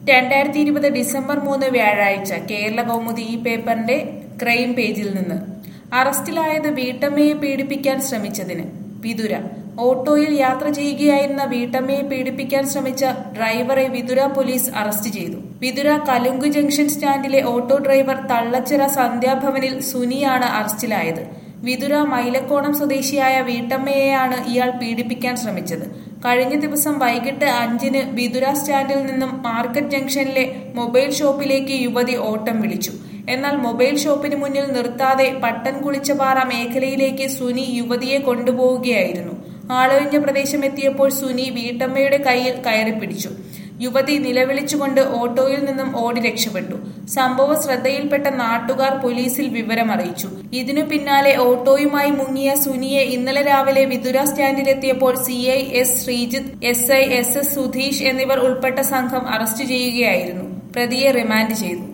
രണ്ടായിരത്തി ഇരുപത് ഡിസംബർ മൂന്ന് വ്യാഴാഴ്ച കേരള കൗമുദി ഈ പേപ്പറിന്റെ ക്രൈം പേജിൽ നിന്ന് അറസ്റ്റിലായത് വീട്ടമ്മയെ പീഡിപ്പിക്കാൻ ശ്രമിച്ചതിന് വിതുര ഓട്ടോയിൽ യാത്ര ചെയ്യുകയായിരുന്ന വീട്ടമ്മയെ പീഡിപ്പിക്കാൻ ശ്രമിച്ച ഡ്രൈവറെ വിതുര പോലീസ് അറസ്റ്റ് ചെയ്തു വിതുര കലുങ്ക് ജംഗ്ഷൻ സ്റ്റാൻഡിലെ ഓട്ടോ ഡ്രൈവർ തള്ളച്ചിറ സന്ധ്യാഭവനിൽ സുനിയാണ് അറസ്റ്റിലായത് വിതുര മൈലക്കോണം സ്വദേശിയായ വീട്ടമ്മയെയാണ് ഇയാൾ പീഡിപ്പിക്കാൻ ശ്രമിച്ചത് കഴിഞ്ഞ ദിവസം വൈകിട്ട് അഞ്ചിന് വിതുര സ്റ്റാൻഡിൽ നിന്നും മാർക്കറ്റ് ജംഗ്ഷനിലെ മൊബൈൽ ഷോപ്പിലേക്ക് യുവതി ഓട്ടം വിളിച്ചു എന്നാൽ മൊബൈൽ ഷോപ്പിന് മുന്നിൽ നിർത്താതെ പട്ടൻ കുളിച്ചപാറ മേഖലയിലേക്ക് സുനി യുവതിയെ കൊണ്ടുപോവുകയായിരുന്നു ആളൊഴിഞ്ഞ പ്രദേശം എത്തിയപ്പോൾ സുനി വീട്ടമ്മയുടെ കയ്യിൽ കയറി പിടിച്ചു യുവതി നിലവിളിച്ചുകൊണ്ട് ഓട്ടോയിൽ നിന്നും ഓടി രക്ഷപ്പെട്ടു സംഭവം ശ്രദ്ധയിൽപ്പെട്ട നാട്ടുകാർ പോലീസിൽ വിവരമറിയിച്ചു ഇതിനു പിന്നാലെ ഓട്ടോയുമായി മുങ്ങിയ സുനിയെ ഇന്നലെ രാവിലെ വിതുര സ്റ്റാൻഡിലെത്തിയപ്പോൾ C I S Sreejith S I S S Sudheesh എന്നിവർ ഉൾപ്പെട്ട സംഘം അറസ്റ്റ് ചെയ്യുകയായിരുന്നു പ്രതിയെ റിമാൻഡ് ചെയ്തു